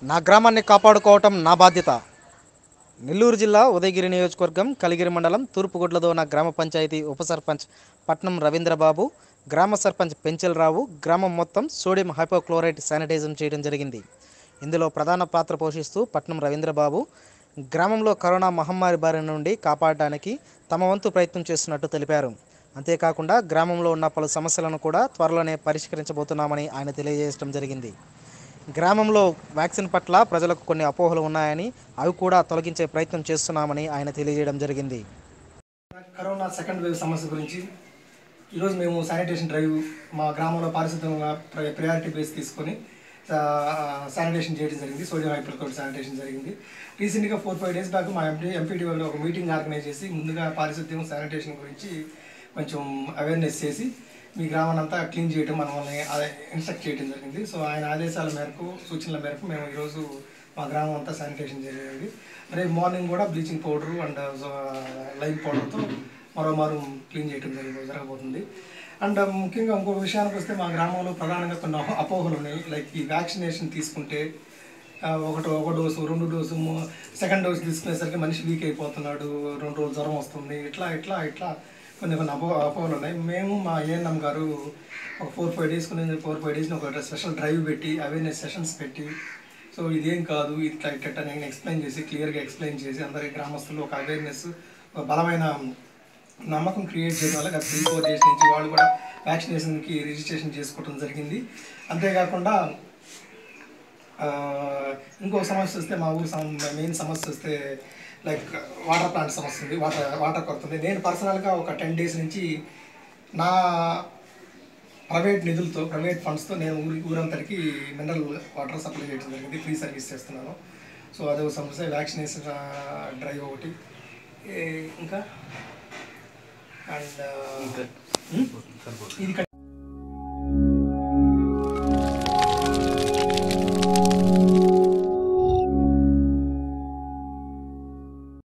నా గ్రామాన్ని కాపాడుకోవటం నా బాధ్యత నెల్లూరు జిల్లా ఉదయగిరి నియోజకవర్గం కలిగిరి మండలం తూర్పుగుడ్లదోన గ్రామ పంచాయతీ ఉప సర్పంచ్ పట్నం రవీంద్రబాబు గ్రామ సర్పంచ్ పెంచలరావు గ్రామం మొత్తం సోడియం హైపోక్లోరైడ్ శానిటైజం చేయడం జరిగింది ఇందులో ప్రధాన పాత్ర పోషిస్తూ పట్నం రవీంద్రబాబు గ్రామంలో కరోనా మహమ్మారి బారి నుండి కాపాడడానికి తమ వంతు ప్రయత్నం చేస్తున్నట్టు తెలిపారు అంతేకాకుండా గ్రామంలో ఉన్న పలు సమస్యలను కూడా త్వరలోనే పరిష్కరించబోతున్నామని ఆయన తెలియజేయడం జరిగింది గ్రామంలో వ్యాక్సిన్ పట్ల ప్రజలకు కొన్ని అపోహలు ఉన్నాయని అవి కూడా తొలగించే ప్రయత్నం చేస్తున్నామని ఆయన తెలియజేయడం జరిగింది కరోనా సెకండ్ వేవ్ సమస్య గురించి ఈరోజు మేము శానిటేషన్ డ్రైవ్ మా గ్రామంలో పారిశుద్ధ్యంగా ప్ర- ప్రయారిటీ బేస్ తీసుకొని ఆ, శానిటేషన్ చేయడం జరిగింది సోడియం హైపర్కోడ్ శానిటేషన్ జరిగింది రీసెంట్గా ఫోర్ ఫైవ్ డేస్ బ్యాక్ మా ఎంపీ ఎంపీడీ వాళ్ళు ఒక మీటింగ్ ఆర్గనైజ్ చేసి ముందుగా పారిశుద్ధ్యం శానిటేషన్ గురించి కొంచెం అవేర్నెస్ చేసి మీ గ్రామాన్ని అంతా క్లీన్ చేయడం మనల్ని ఇన్స్ట్రక్ట్ చేయడం జరిగింది సో ఆయన ఆదేశాల మేరకు సూచనల మేరకు మేము ఈరోజు మా గ్రామం అంతా శానిటేషన్ జరిగింది రేపు మార్నింగ్ కూడా బ్లీచింగ్ పౌడర్ అండ్ లైమ్ పౌడర్తో మరో మారు క్లీన్ చేయడం జరిగి జరగబోతుంది అండ్ ముఖ్యంగా ఇంకొక విషయానికి వస్తే మా గ్రామంలో ప్రధానంగా కొన్ని అపో- అపోహలు ఉన్నాయి లైక్ ఈ వ్యాక్సినేషన్ తీసుకుంటే ఆ, ఒకటి ఒక డోసు రెండు డోసు మూ- సెకండ్ డోస్ తీసుకునేసరికి మనిషి వీక్ అయిపోతున్నాడు రెండు రోజులు జ్వరం వస్తుంది ఇట్లా ఇట్లా ఇట్లా కొన్ని కొన్ని అపో అపోహలు ఉన్నాయి మేము మా ఏఎన్ఎం గారు ఒక ఫోర్ ఫైవ్ డేస్ కొన్ని ఫోర్ ఫైవ్ డేస్ని ఒక స్పెషల్ డ్రైవ్ పెట్టి అవేర్నెస్ సెషన్స్ పెట్టి సో ఇదేం కాదు ఇట్లా ఇట్లా నేను ఎక్స్ప్లెయిన్ చేసి క్లియర్గా ఎక్స్ప్లెయిన్ చేసి అందరి గ్రామస్తులు ఒక అవేర్నెస్ ఒక బలమైన నమ్మకం క్రియేట్ చేయడం వల్ల గత త్రీ ఫోర్ డేస్ నుంచి వాళ్ళు కూడా వ్యాక్సినేషన్కి రిజిస్ట్రేషన్ చేసుకోవడం జరిగింది అంతేకాకుండా ఆ, ఇంకో సమస్య వస్తే మా ఊరు మెయిన్ సమస్య వస్తే లైక్ వాటర్ ప్లాంట్ సమస్య ఉంది వాటర్ వాటర్ కొరత ఉంది నేను పర్సనల్గా ఒక టెన్ డేస్ నుంచి నా ప్రైవేట్ నిధులతో ప్రైవేట్ ఫండ్స్తో నేను ఊరి ఊరంతరికి మినరల్ వాటర్ సప్లై చేయడం జరిగింది ఫ్రీ సర్వీస్ చేస్తున్నాను సో అదే ఒక సమస్య వ్యాక్సినేషన్ డ్రైవ్ ఒకటి ఏ, ఇంకా అండ్ ఇది